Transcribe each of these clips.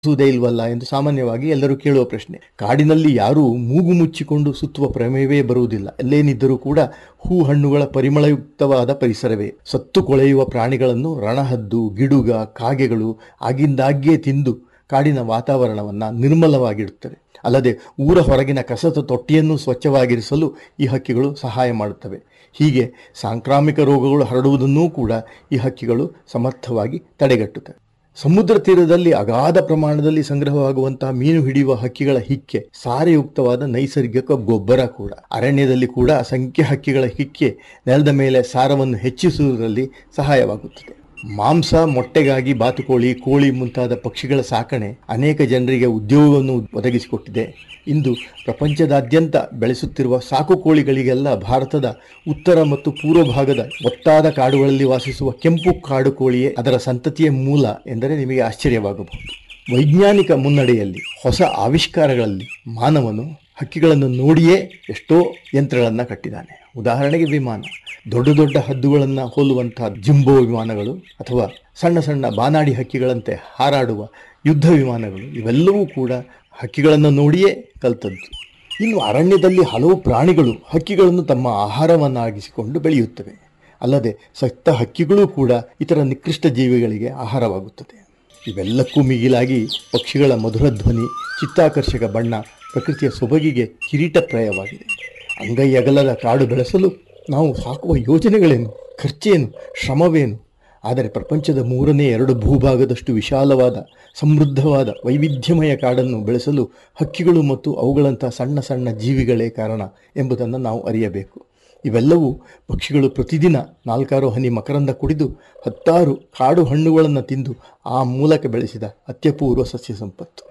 ಸುವುದೇ ಇಲ್ವಲ್ಲ ಎಂದು ಸಾಮಾನ್ಯವಾಗಿ ಎಲ್ಲರೂ ಕೇಳುವ ಪ್ರಶ್ನೆ ಕಾಡಿನಲ್ಲಿ ಯಾರೂ ಮೂಗು ಮುಚ್ಚಿಕೊಂಡು ಸುತ್ತುವ ಪ್ರಮೇಯವೇ ಬರುವುದಿಲ್ಲ ಎಲ್ಲೇನಿದ್ದರೂ ಕೂಡ ಹೂ ಹಣ್ಣುಗಳ ಪರಿಮಳಯುಕ್ತವಾದ ಪರಿಸರವೇ ಸತ್ತು ಕೊಳೆಯುವ ಪ್ರಾಣಿಗಳನ್ನು ರಣಹದ್ದು ಗಿಡುಗ ಕಾಗೆಗಳು ಆಗಿಂದಾಗ್ಗೆ ತಿಂದು ಕಾಡಿನ ವಾತಾವರಣವನ್ನು ನಿರ್ಮಲವಾಗಿಡುತ್ತವೆ ಅಲ್ಲದೆ ಊರ ಹೊರಗಿನ ಕಸದ ತೊಟ್ಟಿಯನ್ನು ಸ್ವಚ್ಛವಾಗಿರಿಸಲು ಈ ಹಕ್ಕಿಗಳು ಸಹಾಯ ಮಾಡುತ್ತವೆ ಹೀಗೆ ಸಾಂಕ್ರಾಮಿಕ ರೋಗಗಳು ಹರಡುವುದನ್ನೂ ಕೂಡ ಈ ಹಕ್ಕಿಗಳು ಸಮರ್ಥವಾಗಿ ತಡೆಗಟ್ಟುತ್ತವೆ ಸಮುದ್ರ ತೀರದಲ್ಲಿ ಅಗಾಧ ಪ್ರಮಾಣದಲ್ಲಿ ಸಂಗ್ರಹವಾಗುವಂತಹ ಮೀನು ಹಿಡಿಯುವ ಹಕ್ಕಿಗಳ ಹಿಕ್ಕೆ ಸಾರಯುಕ್ತವಾದ ನೈಸರ್ಗಿಕ ಗೊಬ್ಬರ ಕೂಡ ಅರಣ್ಯದಲ್ಲಿ ಕೂಡ ಅಸಂಖ್ಯ ಹಕ್ಕಿಗಳ ಹಿಕ್ಕೆ ನೆಲದ ಮೇಲೆ ಸಾರವನ್ನು ಹೆಚ್ಚಿಸುವುದರಲ್ಲಿ ಸಹಾಯವಾಗುತ್ತದೆ ಮಾಂಸ ಮೊಟ್ಟೆಗಾಗಿ ಬಾತುಕೋಳಿ ಕೋಳಿ ಮುಂತಾದ ಪಕ್ಷಿಗಳ ಸಾಕಣೆ ಅನೇಕ ಜನರಿಗೆ ಉದ್ಯೋಗವನ್ನು ಒದಗಿಸಿಕೊಟ್ಟಿದೆ ಇಂದು ಪ್ರಪಂಚದಾದ್ಯಂತ ಬೆಳೆಸುತ್ತಿರುವ ಸಾಕು ಕೋಳಿಗಳಿಗೆಲ್ಲ ಭಾರತದ ಉತ್ತರ ಮತ್ತು ಪೂರ್ವ ಭಾಗದ ಒತ್ತಾದ ಕಾಡುಗಳಲ್ಲಿ ವಾಸಿಸುವ ಕೆಂಪು ಕಾಡು ಕೋಳಿಯೇ ಅದರ ಸಂತತಿಯ ಮೂಲ ಎಂದರೆ ನಿಮಗೆ ಆಶ್ಚರ್ಯವಾಗಬಹುದು ವೈಜ್ಞಾನಿಕ ಮುನ್ನಡೆಯಲ್ಲಿ ಹೊಸ ಆವಿಷ್ಕಾರಗಳಲ್ಲಿ ಮಾನವನು ಹಕ್ಕಿಗಳನ್ನು ನೋಡಿಯೇ ಎಷ್ಟೋ ಯಂತ್ರಗಳನ್ನು ಕಟ್ಟಿದ್ದಾನೆ ಉದಾಹರಣೆಗೆ ವಿಮಾನ ದೊಡ್ಡ ದೊಡ್ಡ ಹದ್ದುಗಳನ್ನು ಹೋಲುವಂತಹ ಜಿಂಬೋ ವಿಮಾನಗಳು ಅಥವಾ ಸಣ್ಣ ಸಣ್ಣ ಬಾನಾಡಿ ಹಕ್ಕಿಗಳಂತೆ ಹಾರಾಡುವ ಯುದ್ಧ ವಿಮಾನಗಳು ಇವೆಲ್ಲವೂ ಕೂಡ ಹಕ್ಕಿಗಳನ್ನು ನೋಡಿಯೇ ಕಲ್ತದ್ದು ಇನ್ನು ಅರಣ್ಯದಲ್ಲಿ ಹಲವು ಪ್ರಾಣಿಗಳು ಹಕ್ಕಿಗಳನ್ನು ತಮ್ಮ ಆಹಾರವನ್ನಾಗಿಸಿಕೊಂಡು ಬೆಳೆಯುತ್ತವೆ ಅಲ್ಲದೆ ಸತ್ತ ಹಕ್ಕಿಗಳೂ ಕೂಡ ಇತರ ನಿಕೃಷ್ಟ ಜೀವಿಗಳಿಗೆ ಆಹಾರವಾಗುತ್ತದೆ ಇವೆಲ್ಲಕ್ಕೂ ಮಿಗಿಲಾಗಿ ಪಕ್ಷಿಗಳ ಮಧುರ ಧ್ವನಿ ಚಿತ್ತಾಕರ್ಷಕ ಬಣ್ಣ ಪ್ರಕೃತಿಯ ಸೊಬಗಿಗೆ ಕಿರೀಟಪ್ರಾಯವಾಗಿದೆ ಅಂಗೈ ಅಗಲದ ಕಾಡು ಬೆಳೆಸಲು ನಾವು ಹಾಕುವ ಯೋಜನೆಗಳೇನು ಖರ್ಚೇನು ಶ್ರಮವೇನು ಆದರೆ ಪ್ರಪಂಚದ ಮೂರನೇ ಎರಡು ಭೂಭಾಗದಷ್ಟು ವಿಶಾಲವಾದ ಸಮೃದ್ಧವಾದ ವೈವಿಧ್ಯಮಯ ಕಾಡನ್ನು ಬೆಳೆಸಲು ಹಕ್ಕಿಗಳು ಮತ್ತು ಅವುಗಳಂಥ ಸಣ್ಣ ಸಣ್ಣ ಜೀವಿಗಳೇ ಕಾರಣ ಎಂಬುದನ್ನು ನಾವು ಅರಿಯಬೇಕು ಇವೆಲ್ಲವೂ ಪಕ್ಷಿಗಳು ಪ್ರತಿದಿನ ನಾಲ್ಕಾರು ಹನಿ ಮಕರಂದ ಕುಡಿದು ಹತ್ತಾರು ಕಾಡು ಹಣ್ಣುಗಳನ್ನು ತಿಂದು ಆ ಮೂಲಕ ಬೆಳೆಸಿದ ಅತ್ಯಪೂರ್ವ ಸಸ್ಯ ಸಂಪತ್ತು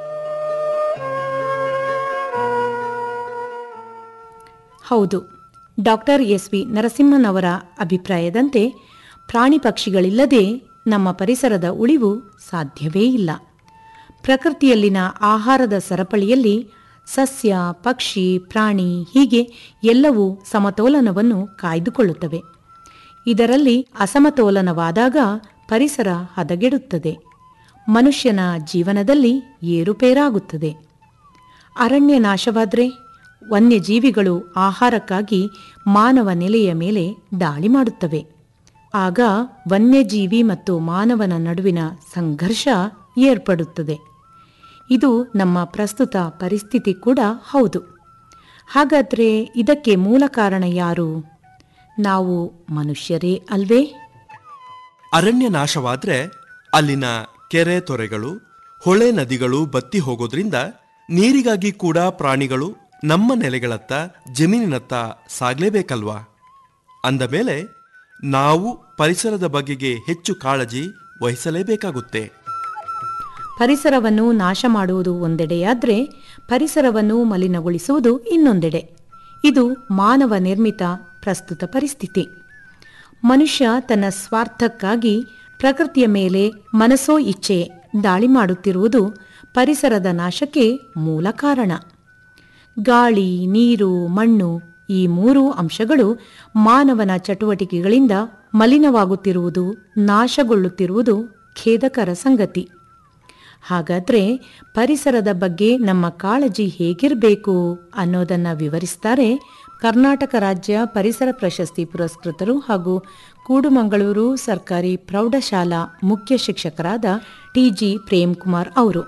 ಹೌದು ಡಾಕ್ಟರ್ ಎಸ್ ವಿ ನರಸಿಂಹನವರ ಅಭಿಪ್ರಾಯದಂತೆ ಪ್ರಾಣಿ ಪಕ್ಷಿಗಳಿಲ್ಲದೆ ನಮ್ಮ ಪರಿಸರದ ಉಳಿವು ಸಾಧ್ಯವೇ ಇಲ್ಲ ಪ್ರಕೃತಿಯಲ್ಲಿನ ಆಹಾರದ ಸರಪಳಿಯಲ್ಲಿ ಸಸ್ಯ ಪಕ್ಷಿ ಪ್ರಾಣಿ ಹೀಗೆ ಎಲ್ಲವೂ ಸಮತೋಲನವನ್ನು ಕಾಯ್ದುಕೊಳ್ಳುತ್ತವೆ ಇದರಲ್ಲಿ ಅಸಮತೋಲನವಾದಾಗ ಪರಿಸರ ಹದಗೆಡುತ್ತದೆ ಮನುಷ್ಯನ ಜೀವನದಲ್ಲಿ ಏರುಪೇರಾಗುತ್ತದೆ ಅರಣ್ಯ ನಾಶವಾದರೆ ವನ್ಯಜೀವಿಗಳು ಆಹಾರಕ್ಕಾಗಿ ಮಾನವ ನೆಲೆಯ ಮೇಲೆ ದಾಳಿ ಮಾಡುತ್ತವೆ ಆಗ ವನ್ಯಜೀವಿ ಮತ್ತು ಮಾನವನ ನಡುವಿನ ಸಂಘರ್ಷ ಏರ್ಪಡುತ್ತದೆ ಇದು ನಮ್ಮ ಪ್ರಸ್ತುತ ಪರಿಸ್ಥಿತಿ ಕೂಡ ಹೌದು ಹಾಗಾದರೆ ಇದಕ್ಕೆ ಮೂಲ ಕಾರಣ ಯಾರು ನಾವು ಮನುಷ್ಯರೇ ಅಲ್ವೇ ಅರಣ್ಯ ನಾಶವಾದ್ರೆ ಅಲ್ಲಿನ ಕೆರೆ ತೊರೆಗಳು ಹೊಳೆ ನದಿಗಳು ಬತ್ತಿ ಹೋಗೋದ್ರಿಂದ ನೀರಿಗಾಗಿ ಕೂಡ ಪ್ರಾಣಿಗಳು ನಮ್ಮ ನೆಲೆಗಳತ್ತ ಜಮೀನಿನತ್ತ ಸಾಗಲೇಬೇಕಲ್ವಾ ಅಂದ ಮೇಲೆ ನಾವು ಪರಿಸರದ ಬಗೆಗೆ ಹೆಚ್ಚು ಕಾಳಜಿ ವಹಿಸಲೇಬೇಕಾಗುತ್ತೆ ಪರಿಸರವನ್ನು ನಾಶ ಮಾಡುವುದು ಒಂದೆಡೆಯಾದರೆ ಪರಿಸರವನ್ನು ಮಲಿನಗೊಳಿಸುವುದು ಇನ್ನೊಂದೆಡೆ ಇದು ಮಾನವ ನಿರ್ಮಿತ ಪ್ರಸ್ತುತ ಪರಿಸ್ಥಿತಿ ಮನುಷ್ಯ ತನ್ನ ಸ್ವಾರ್ಥಕ್ಕಾಗಿ ಪ್ರಕೃತಿಯ ಮೇಲೆ ಮನಸೋ ಇಚ್ಛೆ ದಾಳಿ ಮಾಡುತ್ತಿರುವುದು ಪರಿಸರದ ನಾಶಕ್ಕೆ ಮೂಲ ಕಾರಣ ಗಾಳಿ ನೀರು ಮಣ್ಣು ಈ ಮೂರು ಅಂಶಗಳು ಮಾನವನ ಚಟುವಟಿಕೆಗಳಿಂದ ಮಲಿನವಾಗುತ್ತಿರುವುದು ನಾಶಗೊಳ್ಳುತ್ತಿರುವುದು ಖೇದಕರ ಸಂಗತಿ ಹಾಗಾದ್ರೆ ಪರಿಸರದ ಬಗ್ಗೆ ನಮ್ಮ ಕಾಳಜಿ ಹೇಗಿರಬೇಕು ಅನ್ನೋದನ್ನ ವಿವರಿಸ್ತಾರೆ ಕರ್ನಾಟಕ ರಾಜ್ಯ ಪರಿಸರ ಪ್ರಶಸ್ತಿ ಪುರಸ್ಕೃತರು ಹಾಗೂ ಕೂಡುಮಂಗಳೂರು ಸರ್ಕಾರಿ ಪ್ರೌಢಶಾಲಾ ಮುಖ್ಯ ಶಿಕ್ಷಕರಾದ ಟಿಜಿ ಪ್ರೇಮ್ ಕುಮಾರ್ ಅವರು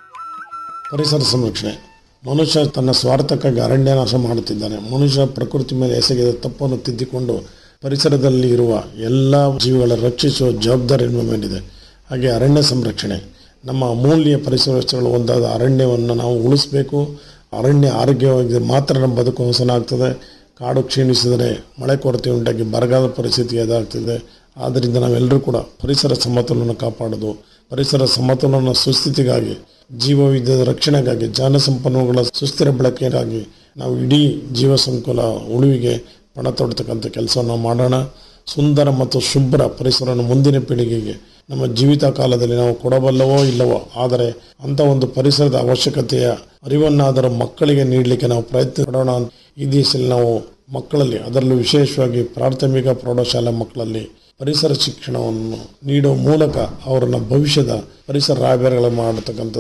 ಪರಿಸರ ಸಂರಕ್ಷಣೆ ಮನುಷ್ಯ ತನ್ನ ಸ್ವಾರ್ಥಕ್ಕಾಗಿ ಅರಣ್ಯ ನಾಶ ಮಾಡುತ್ತಿದ್ದಾನೆ ಮನುಷ್ಯ ಪ್ರಕೃತಿ ಮೇಲೆ ಎಸಗಿದ ತಪ್ಪನ್ನು ತಿದ್ದಿಕೊಂಡು ಪರಿಸರದಲ್ಲಿ ಇರುವ ಎಲ್ಲ ಜೀವಿಗಳ ರಕ್ಷಿಸುವ ಜವಾಬ್ದಾರಿ ನಮ್ಮ ಮೇಲಿದೆ ಹಾಗೆ ಅರಣ್ಯ ಸಂರಕ್ಷಣೆ ನಮ್ಮ ಅಮೂಲ್ಯ ಪರಿಸರ ವ್ಯವಸ್ಥೆಗಳು ಒಂದಾದ ಅರಣ್ಯವನ್ನು ನಾವು ಉಳಿಸಬೇಕು ಅರಣ್ಯ ಆರೋಗ್ಯವಾಗಿ ಮಾತ್ರ ನಮ್ಮ ಬದುಕು ಹೊಸನಾಗ್ತದೆ ಕಾಡು ಕ್ಷೀಣಿಸಿದರೆ ಮಳೆ ಕೊರತೆ ಉಂಟಾಗಿ ಬರಗಾಲ ಪರಿಸ್ಥಿತಿ ಎದುರಾಗ್ತಿದೆ ಆದ್ದರಿಂದ ನಾವೆಲ್ಲರೂ ಕೂಡ ಪರಿಸರ ಸಮತೋಲನ ಕಾಪಾಡೋದು ಪರಿಸರ ಸಮತೋಲನ ಸುಸ್ಥಿತಿಗಾಗಿ ಜೀವವಿದ್ಯದ ರಕ್ಷಣೆಗಾಗಿ ಜನ ಸಂಪನ್ಮೂಲಗಳ ಸುಸ್ಥಿರ ಬಳಕೆಗಾಗಿ ನಾವು ಇಡೀ ಜೀವ ಸಂಕುಲ ಉಳಿವಿಗೆ ಪಣ ತೊಡ್ತಕ್ಕಂಥ ಕೆಲಸವನ್ನು ಮಾಡೋಣ ಸುಂದರ ಮತ್ತು ಶುಭ್ರ ಪರಿಸರವನ್ನು ಮುಂದಿನ ಪೀಳಿಗೆಗೆ ನಮ್ಮ ಜೀವಿತ ಕಾಲದಲ್ಲಿ ನಾವು ಕೊಡಬಲ್ಲವೋ ಇಲ್ಲವೋ ಆದರೆ ಅಂಥ ಒಂದು ಪರಿಸರದ ಅವಶ್ಯಕತೆಯ ಅರಿವನ್ನಾದರೂ ಮಕ್ಕಳಿಗೆ ನೀಡಲಿಕ್ಕೆ ನಾವು ಪ್ರಯತ್ನ ಪಡೋಣ ಈ ದಿವಸದಲ್ಲಿ ನಾವು ಮಕ್ಕಳಲ್ಲಿ ಅದರಲ್ಲೂ ವಿಶೇಷವಾಗಿ ಪ್ರಾಥಮಿಕ ಪ್ರೌಢಶಾಲಾ ಮಕ್ಕಳಲ್ಲಿ ಪರಿಸರ ಶಿಕ್ಷಣವನ್ನು ನೀಡುವ ಮೂಲಕ ಅವರನ್ನ ಭವಿಷ್ಯದ ಪರಿಸರ ರಾಯಭಾರಿಗಳು ಮಾಡತಕ್ಕಂಥ